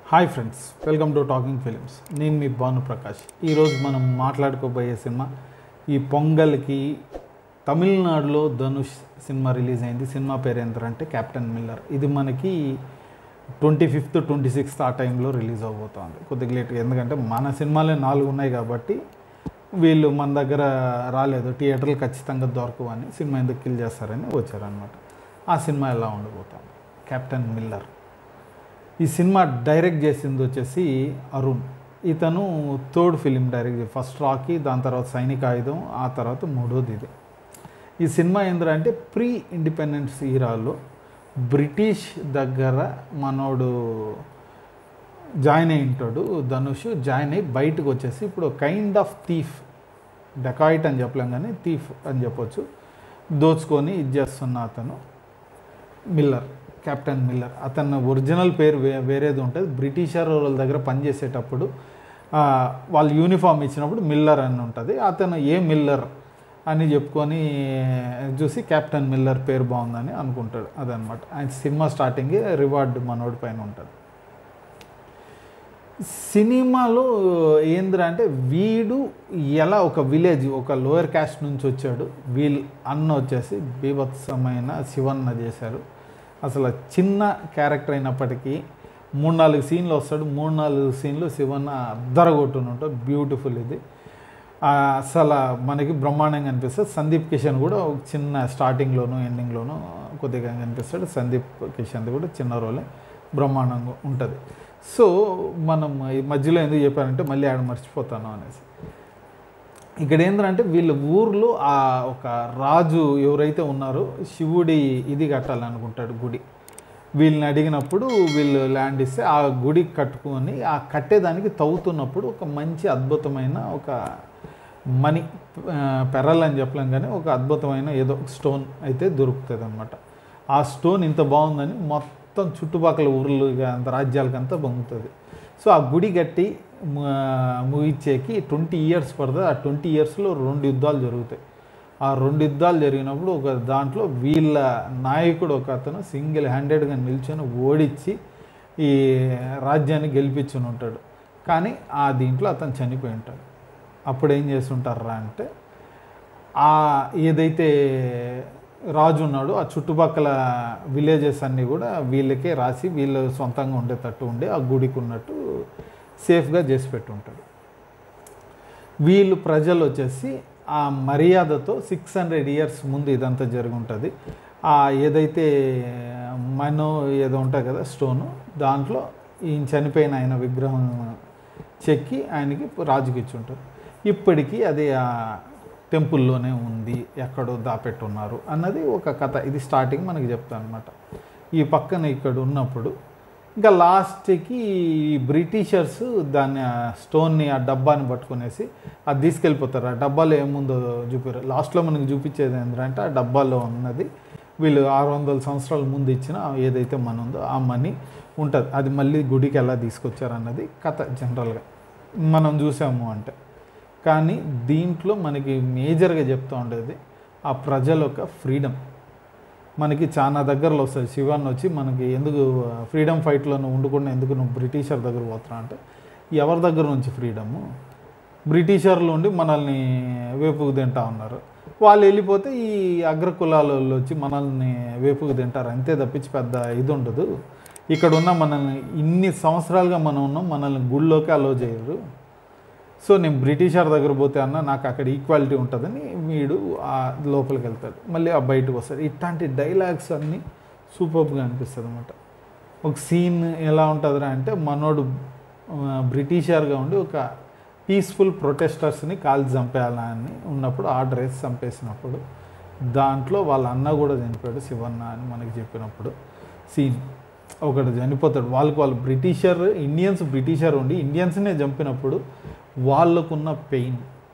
hi friends welcome to talking films నేను మీ భాను ప్రకాష్ ఈరోజు మనం మాట్లాడుకోబోయే సినిమా ఈ పొంగల్కి తమిళనాడులో ధనుష్ సినిమా రిలీజ్ అయింది సినిమా పేరు ఏంటంటే కెప్టెన్ మిల్లర్ ఇది మనకి ట్వంటీ ఫిఫ్త్ ట్వంటీ సిక్స్త్ ఆ టైంలో రిలీజ్ అవబోతోంది కొద్దిగా లేట్ ఎందుకంటే మన సినిమాలే నాలుగు ఉన్నాయి కాబట్టి వీళ్ళు మన దగ్గర రాలేదు థియేటర్లు ఖచ్చితంగా దొరకవు అని సినిమా ఎందుకు కిల్ చేస్తారని వచ్చారనమాట ఆ సినిమా ఎలా ఉండబోతోంది కెప్టెన్ మిల్లర్ ఈ సినిమా డైరెక్ట్ చేసింది వచ్చేసి అరుణ్ ఇతను థర్డ్ ఫిలిం డైరెక్ట్ చే- ఫస్ట్ రాకీ దాని తర్వాత సైనిక ఆయుధం ఆ తర్వాత మూడోది ఇది ఈ సినిమా ఏంటంటే ప్రీ ఇండిపెండెన్స్ ఈరాలో బ్రిటిష్ దగ్గర మనోడు జాయిన్ అయి ఉంటాడు ధనుష్ జాయిన్ అయ్యి బయటకు వచ్చేసి ఇప్పుడు కైండ్ ఆఫ్ థీఫ్ డెకాయిట్ అని చెప్పలేం కానీ థీఫ్ అని చెప్పొచ్చు దోచుకొని ఇది చేస్తున్న అతను మిల్లర్ కెప్టెన్ మిల్లర్ అతను ఒరిజినల్ పేరు వే వేరేది ఉంటుంది బ్రిటిషర్ వాళ్ళ దగ్గర పనిచేసేటప్పుడు ఆ, వాళ్ళు యూనిఫామ్ ఇచ్చినప్పుడు మిల్లర్ అని ఉంటుంది అతను ఏ మిల్లర్ అని చెప్పుకొని చూసి కెప్టెన్ మిల్లర్ పేరు బాగుందని అనుకుంటాడు అదనమాట ఆయన సినిమా స్టార్టింగ్ రివార్డ్ మనోడి పైన ఉంటుంది సినిమాలో ఏంద్రా అంటే వీడు ఎలా ఒక విలేజ్ ఒక లోయర్ క్యాస్ట్ నుంచి వచ్చాడు వీళ్ళు అన్న వచ్చేసి బీభత్సమైన శివన్న చేశారు అసలు చిన్న క్యారెక్టర్ అయినప్పటికీ మూడు నాలుగు సీన్లు వస్తాడు మూడు నాలుగు సీన్లు శివన్న అద్దరగొట్టుని ఉంటాడు బ్యూటిఫుల్ ఇది ఆ, అసలు మనకి బ్రహ్మాండంగా అనిపిస్తుంది సందీప్ కిషన్ కూడా ఒక చిన్న స్టార్టింగ్లోను ఎండింగ్లోను కొద్దిగా కనిపిస్తాడు సందీప్ కిషన్ది కూడా చిన్న రోలే బ్రహ్మాండంగా ఉంటుంది సో మనం ఈ మధ్యలో ఎందుకు చెప్పారంటే మళ్ళీ ఆడ మర్చిపోతాను అనేసి ఇక్కడ ఏంటంటే వీళ్ళ ఊర్లో ఆ ఒక రాజు ఎవరైతే ఉన్నారో శివుడి ఇది కట్టాలనుకుంటాడు గుడి వీళ్ళని అడిగినప్పుడు వీళ్ళు ల్యాండ్ ఇస్తే ఆ గుడి కట్టుకొని ఆ కట్టేదానికి తవ్వుతున్నప్పుడు ఒక మంచి అద్భుతమైన ఒక మణి ఆ, పెరల్ అని చెప్పలేం కానీ ఒక అద్భుతమైన ఏదో స్టోన్ అయితే దొరుకుతుంది అనమాట ఆ స్టోన్ ఇంత బాగుందని మొత్తం చుట్టుపక్కల ఊర్లు అంత రాజ్యాలకంతా పొంగుతుంది సో ఆ గుడి కట్టి ము- ముగిచ్చేకి ట్వంటీ ఇయర్స్ పడుతుంది ఆ ట్వంటీ ఇయర్స్లో రెండు యుద్ధాలు జరుగుతాయి ఆ రెండు యుద్ధాలు జరిగినప్పుడు ఒక దాంట్లో వీళ్ళ నాయకుడు ఒక అతను సింగిల్ హ్యాండెడ్గా నిల్చొని ఓడించి ఈ రాజ్యాన్ని గెలిపించుని ఉంటాడు కానీ ఆ దీంట్లో అతను చనిపోయి ఉంటాడు అప్పుడు ఏం చేస్తుంటారా అంటే ఆ ఏదైతే రాజు ఉన్నాడో ఆ చుట్టుపక్కల విలేజెస్ అన్నీ కూడా వీళ్ళకే రాసి వీళ్ళు సొంతంగా ఉండేటట్టు ఉండి ఆ గుడికి ఉన్నట్టు సేఫ్గా చేసి పెట్టుంటాడు వీళ్ళు ప్రజలు వచ్చేసి ఆ మర్యాదతో సిక్స్ హండ్రెడ్ ఇయర్స్ ముందు ఇదంతా జరుగుంటుంది ఆ ఏదైతే మనో ఏదో ఉంటుంది కదా స్టోను దాంట్లో ఈయన చనిపోయిన ఆయన విగ్రహం చెక్కి ఆయనకి రాజుకి ఇచ్చుంటారు ఇప్పటికీ అది ఆ టెంపుల్లోనే ఉంది ఎక్కడో దాపెట్టున్నారు అన్నది ఒక కథ ఇది స్టార్టింగ్ మనకి చెప్తాను అనమాట ఈ పక్కన ఇక్కడ ఉన్నప్పుడు ఇంకా లాస్ట్కి బ్రిటిషర్స్ దాన్ని ఆ స్టోన్ని ఆ డబ్బాని పట్టుకునేసి అది తీసుకెళ్ళిపోతారు ఆ డబ్బాలో ఏముందో చూపారు లాస్ట్లో మనకి చూపించేది ఏంటంటే ఆ డబ్బాలో ఉన్నది వీళ్ళు ఆరు వందల సంవత్సరాల ముందు ఇచ్చిన ఏదైతే మన ఉందో ఆ మనీ ఉంటుంది అది మళ్ళీ గుడికి ఎలా తీసుకొచ్చారు అన్నది కథ జనరల్గా మనం చూసాము అంటే కానీ దీంట్లో మనకి మేజర్గా చెప్తూ ఉండేది ఆ ప్రజల యొక్క ఫ్రీడమ్ మనకి చాలా దగ్గరలో వస్తుంది శివాన్ వచ్చి మనకి ఎందుకు ఫ్రీడమ్ ఫైట్లో నువ్వు ఉండకుండా ఎందుకు నువ్వు బ్రిటిషర్ దగ్గర పోతున్నా అంటే ఎవరి దగ్గర నుంచి ఫ్రీడము బ్రిటిషర్లు ఉండి మనల్ని వేపుకు తింటా ఉన్నారు వాళ్ళు వెళ్ళిపోతే ఈ అగ్ర కులాల వాళ్ళు వచ్చి మనల్ని వేపుకు తింటారు అంతే తప్పించి పెద్ద ఇది ఉండదు ఇక్కడ ఉన్న మనల్ని ఇన్ని సంవత్సరాలుగా మనం ఉన్నాం మనల్ని గుళ్ళోకి అలో చేయరు సో నేను బ్రిటిషర్ దగ్గర పోతే అన్న నాకు అక్కడ ఈక్వాలిటీ ఉంటుందని వీడు ఆ లోపలికి వెళ్తాడు మళ్ళీ ఆ బయటకు వస్తాడు ఇట్లాంటి డైలాగ్స్ అన్నీ సూపర్గా అనిపిస్తుంది అనమాట ఒక సీన్ ఎలా ఉంటుందిరా అంటే మనోడు ఆ, బ్రిటిషర్గా ఉండి ఒక పీస్ఫుల్ ప్రొటెస్టర్స్ని కాల్చి చంపేయాలని ఉన్నప్పుడు ఆర్డర్ వేసి చంపేసినప్పుడు దాంట్లో వాళ్ళ అన్న కూడా చనిపోయాడు శివన్న అని మనకి చెప్పినప్పుడు సీన్ ఒకడు చనిపోతాడు వాళ్ళకి వాళ్ళు బ్రిటిషర్ ఇండియన్స్ బ్రిటిషర్ ఉండి ఇండియన్స్నే చంపినప్పుడు వాళ్ళకున్న పెయిన్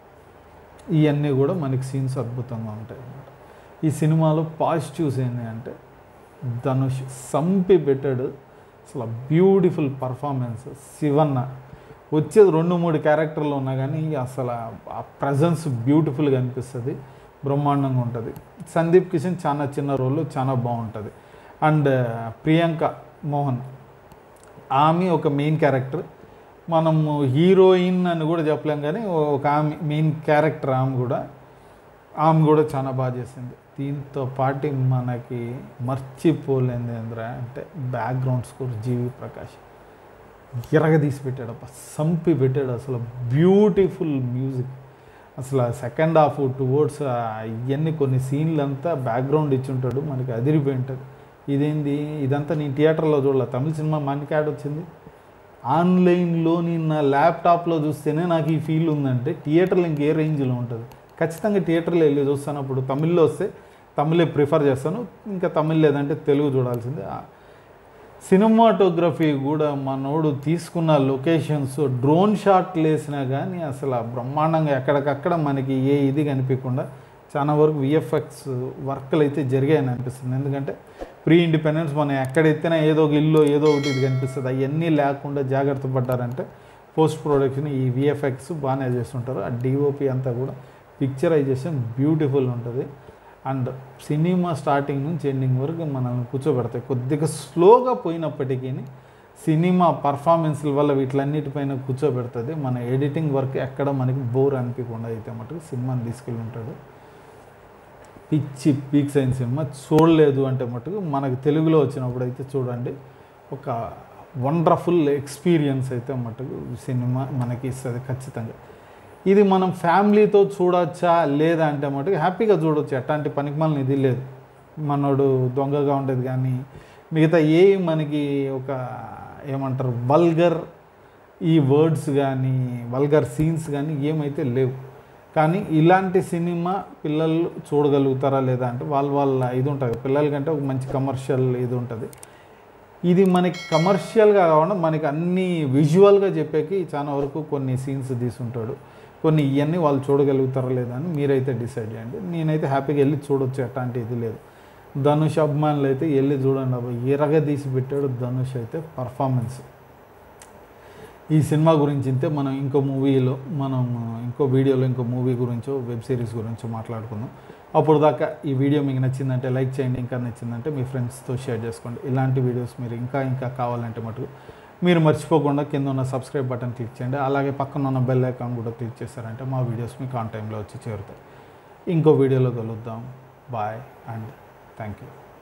ఇవన్నీ కూడా మనకి సీన్స్ అద్భుతంగా ఉంటాయి అన్నమాట ఈ సినిమాలో పాజిటివ్స్ ఏంటి అంటే ధనుష్ సంపి పెట్టాడు అసలు బ్యూటిఫుల్ పర్ఫార్మెన్స్ శివన్న వచ్చేది రెండు మూడు క్యారెక్టర్లు ఉన్నా కానీ అసలు ఆ ప్రజెన్స్ బ్యూటిఫుల్గా అనిపిస్తుంది బ్రహ్మాండంగా ఉంటుంది సందీప్ కిషన్ చాలా చిన్న రోల్ చాలా బాగుంటుంది అండ్ ప్రియాంక మోహన్ ఆమె ఒక మెయిన్ క్యారెక్టర్ మనము హీరోయిన్ అని కూడా చెప్పలేం కానీ ఒక ఆమె మెయిన్ క్యారెక్టర్ ఆమె కూడా ఆమె కూడా చాలా బాగా చేసింది దీంతో పాటు మనకి మర్చిపోలేంది ఏంద్రా అంటే బ్యాక్గ్రౌండ్ స్కోర్ జీవి ప్రకాష్ ఎరగదీసి పెట్టాడు అప్ప సంపి పెట్టాడు అసలు బ్యూటిఫుల్ మ్యూజిక్ అసలు సెకండ్ హాఫ్ టువర్డ్స్ ఇవన్నీ కొన్ని సీన్లు అంతా బ్యాక్గ్రౌండ్ ఇచ్చి ఉంటాడు మనకి అదిరిపోయి ఉంటుంది ఇదేంది ఇదంతా నేను థియేటర్లో చూడలే తమిళ సినిమా మనకి యాడ్ వచ్చింది ఆన్లైన్లో నేను నా ల్యాప్టాప్లో చూస్తేనే నాకు ఈ ఫీల్ ఉందంటే థియేటర్లో ఇంకే రేంజ్లో ఉంటుంది ఖచ్చితంగా థియేటర్లో వెళ్ళి చూస్తాను అప్పుడు తమిళ్లో వస్తే తమిళే ప్రిఫర్ చేస్తాను ఇంకా తమిళ్ లేదంటే తెలుగు చూడాల్సిందే ఆ సినిమాటోగ్రఫీ కూడా మనోడు తీసుకున్న లొకేషన్స్ డ్రోన్ షాట్లు వేసినా కానీ అసలు ఆ బ్రహ్మాండంగా ఎక్కడికక్కడ మనకి ఏ ఇది కనిపించకుండా చాలా వరకు విఎఫ్ఎక్స్ వర్క్లు అయితే జరిగాయని అనిపిస్తుంది ఎందుకంటే ప్రీ ఇండిపెండెన్స్ మనం ఎక్కడెత్తినా ఏదో ఒక ఇల్లు ఏదో ఒకటి ఇది కనిపిస్తుంది అవన్నీ లేకుండా జాగ్రత్త పడ్డారంటే పోస్ట్ ప్రొడక్షన్ ఈ విఎఫ్ఎక్స్ బాగానే చేస్తుంటారు ఆ డిఓపి అంతా కూడా పిక్చరైజేషన్ బ్యూటిఫుల్ ఉంటుంది అండ్ సినిమా స్టార్టింగ్ నుంచి ఎండింగ్ వరకు మనల్ని కూర్చోబెడతాయి కొద్దిగా స్లోగా పోయినప్పటికీ సినిమా పర్ఫార్మెన్స్ల వల్ల వీటిలన్నిటిపైన కూర్చోబెడుతుంది మన ఎడిటింగ్ వర్క్ ఎక్కడ మనకి బోర్ అనిపించకుండా అయితే మటుకు సినిమాని తీసుకెళ్ళి ఉంటాడు పిచ్చి పీక్స్ అయిన సినిమా చూడలేదు అంటే మటుకు మనకు తెలుగులో వచ్చినప్పుడు అయితే చూడండి ఒక వండర్ఫుల్ ఎక్స్పీరియన్స్ అయితే మటుకు సినిమా మనకి ఇస్తుంది ఖచ్చితంగా ఇది మనం ఫ్యామిలీతో చూడొచ్చా లేదా అంటే మటుకు హ్యాపీగా చూడొచ్చు ఎట్లాంటి పనికిమాలని ఇది లేదు మనోడు దొంగగా ఉండేది కానీ మిగతా ఏ మనకి ఒక ఏమంటారు వల్గర్ ఈ వర్డ్స్ కానీ వల్గర్ సీన్స్ కానీ ఏమైతే లేవు కానీ ఇలాంటి సినిమా పిల్లలు చూడగలుగుతారా లేదా అంటే వాళ్ళ వాళ్ళ ఇది ఉంటుంది పిల్లల కంటే ఒక మంచి కమర్షియల్ ఇది ఉంటుంది ఇది మనకి కమర్షియల్గా కాకుండా మనకి అన్ని విజువల్గా చెప్పేకి చాలా వరకు కొన్ని సీన్స్ తీసుంటాడు కొన్ని ఇవన్నీ వాళ్ళు చూడగలుగుతారా లేదా అని మీరైతే డిసైడ్ చేయండి నేనైతే హ్యాపీగా వెళ్ళి చూడొచ్చు ఎట్లాంటి ఇది లేదు ధనుష్ అభిమానులు అయితే వెళ్ళి చూడండి అబ్బాయి ఎరగ తీసి పెట్టాడు ధనుష్ అయితే పర్ఫార్మెన్స్ ఈ సినిమా గురించి అయితే మనం ఇంకో మూవీలో మనం ఇంకో వీడియోలో ఇంకో మూవీ గురించో వెబ్ సిరీస్ గురించో మాట్లాడుకుందాం అప్పుడు దాకా ఈ వీడియో మీకు నచ్చిందంటే లైక్ చేయండి ఇంకా నచ్చిందంటే మీ ఫ్రెండ్స్తో షేర్ చేసుకోండి ఇలాంటి వీడియోస్ మీరు ఇంకా ఇంకా కావాలంటే మటుకు మీరు మర్చిపోకుండా కింద ఉన్న సబ్స్క్రైబ్ బటన్ క్లిక్ చేయండి అలాగే పక్కన ఉన్న బెల్ ఐకాన్ కూడా క్లిక్ చేశారంటే మా వీడియోస్ మీకు ఆన్ టైంలో వచ్చి చేరుతాయి ఇంకో వీడియోలో కలుద్దాం బాయ్ అండ్ థ్యాంక్ యూ